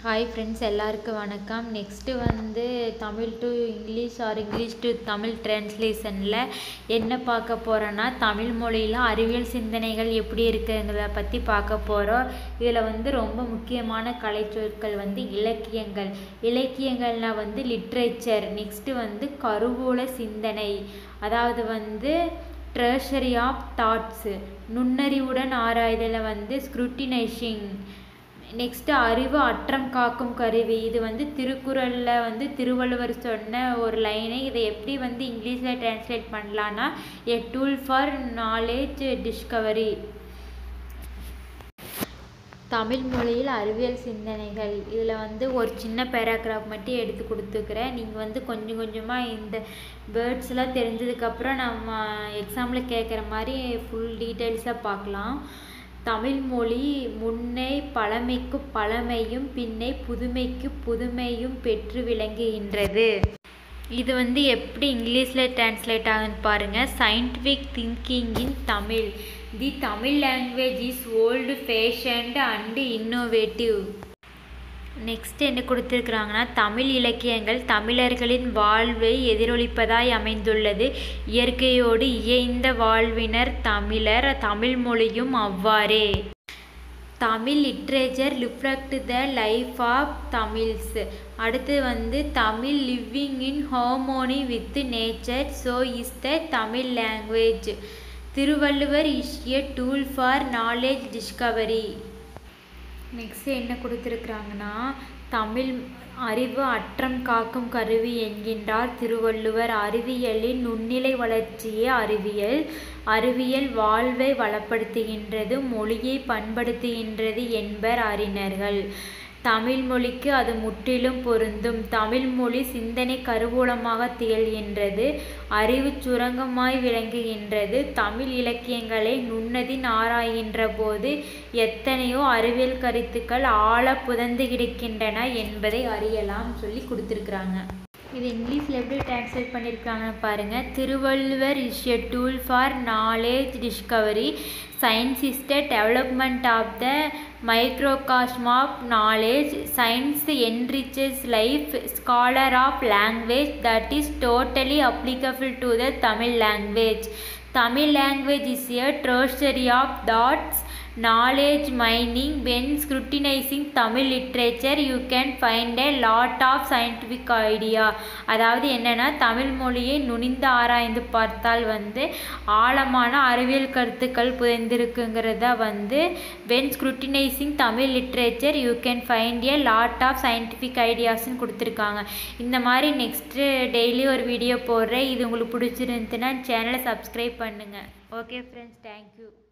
hi friends எல்லாருக்கும் வணக்கம் next வந்து Tamil to English or English to Tamil ட்ரான்ஸ்லேஷனில் என்ன பார்க்க போகிறோன்னா தமிழ் மொழியில் அறிவியல் சிந்தனைகள் எப்படி இருக்குங்கிறத பற்றி பார்க்க போகிறோம் இதில் வந்து ரொம்ப முக்கியமான கலைச்சொற்கள் வந்து இலக்கியங்கள் இலக்கியங்கள்னால் வந்து லிட்ரேச்சர் நெக்ஸ்ட்டு வந்து கருவூல சிந்தனை அதாவது வந்து ட்ரெஷரி ஆஃப் தாட்ஸு நுண்ணறிவுடன் ஆராய்தலில் வந்து ஸ்க்ரூட்டினைஷிங் நெக்ஸ்ட்டு அறிவு அற்றம் காக்கும் கருவி இது வந்து திருக்குறளில் வந்து திருவள்ளுவர் சொன்ன ஒரு லைனு இதை எப்படி வந்து இங்கிலீஷில் டிரான்ஸ்லேட் பண்ணலான்னா a tool for knowledge discovery Tamil மொழியில் அறிவியல் சிந்தனைகள் இதில் வந்து ஒரு சின்ன பேராகிராஃப் மட்டும் எடுத்து கொடுத்துக்கிறேன் நீங்கள் வந்து கொஞ்சம் கொஞ்சமாக இந்த வேர்ட்ஸ்லாம் தெரிஞ்சதுக்கப்புறம் நம்ம எக்ஸாமில் கேட்குற மாதிரி ஃபுல் டீட்டெயில்ஸாக பார்க்கலாம் தமிழ்மொழி முன்னே பழமைக்கு பழமையும் பின்னே புதுமைக்கு புதுமையும் பெற்று விளங்குகின்றது இது வந்து எப்படி இங்கிலீஷில் டிரான்ஸ்லேட் ஆகுதுன்னு பாருங்கள் scientific thinking in Tamil the Tamil language is old fashioned and innovative next என்ன கொடுத்துருக்குறாங்கன்னா தமிழ் இலக்கியங்கள் தமிழர்களின் வாழ்வை எதிரொலிப்பதாய் அமைந்துள்ளது இயற்கையோடு இயைந்த வாழ்வினர் தமிழர் தமிழ் மொழியும் அவ்வாறே Tamil literature reflect the life of Tamils அடுத்து வந்து Tamil living in harmony with nature so is the Tamil language Thiruvalluvar is a tool for knowledge discovery next என்ன கொடுத்துருக்குறாங்கன்னா தமிழ் அறிவு அற்றம் காக்கும் கருவி என்கின்றார் திருவள்ளுவர் அறிவியலின் நுண்ணிலை வளர்ச்சியே அறிவியல் அறிவியல் வாழ்வை வளப்படுத்துகின்றது மொழியை பண்படுத்துகின்றது என்பர் அறிஞர்கள் தமிழ் மொழிக்கு அது முற்றிலும் பொருந்தும் தமிழ் மொழி சிந்தனை கருவூலமாக திகழ்கின்றது அறிவு சுரங்கமாய் விளங்குகின்றது தமிழ் இலக்கியங்களை நுண்ணதின் ஆராய்கின்ற போது எத்தனையோ அறிவியல் கருத்துக்கள் ஆழ புதந்து கிடக்கின்றன என்பதை அறியலாம் சொல்லி கொடுத்துருக்குறாங்க இது இங்கிலீஷில் எப்படி டிரான்ஸ்லேட் பண்ணியிருக்காங்கன்னு பாருங்கள் Thiruvalluvar is a tool for knowledge discovery science is the development of the microcosm of knowledge science enriches life scholar of language that is totally applicable to the Tamil language Tamil language is a treasury of thoughts knowledge mining when scrutinizing Tamil literature you can find a lot of scientific idea அதாவது என்னென்னா தமிழ் மொழியை நுனிந்து ஆராய்ந்து பார்த்தால் வந்து ஆழமான அறிவியல் கருத்துக்கள் புதைந்திருக்குங்கிறத வந்து when scrutinising Tamil literature you can find a lot of scientific ஐடியாஸ்ன்னு கொடுத்துருக்காங்க இந்த மாதிரி நெக்ஸ்ட்டு டெய்லி ஒரு வீடியோ போடுறேன் இது உங்களுக்கு பிடிச்சிருந்துச்சுன்னா சேனலை சப்ஸ்கிரைப் பண்ணுங்கள் ஓகே ஃப்ரெண்ட்ஸ் தேங்க்யூ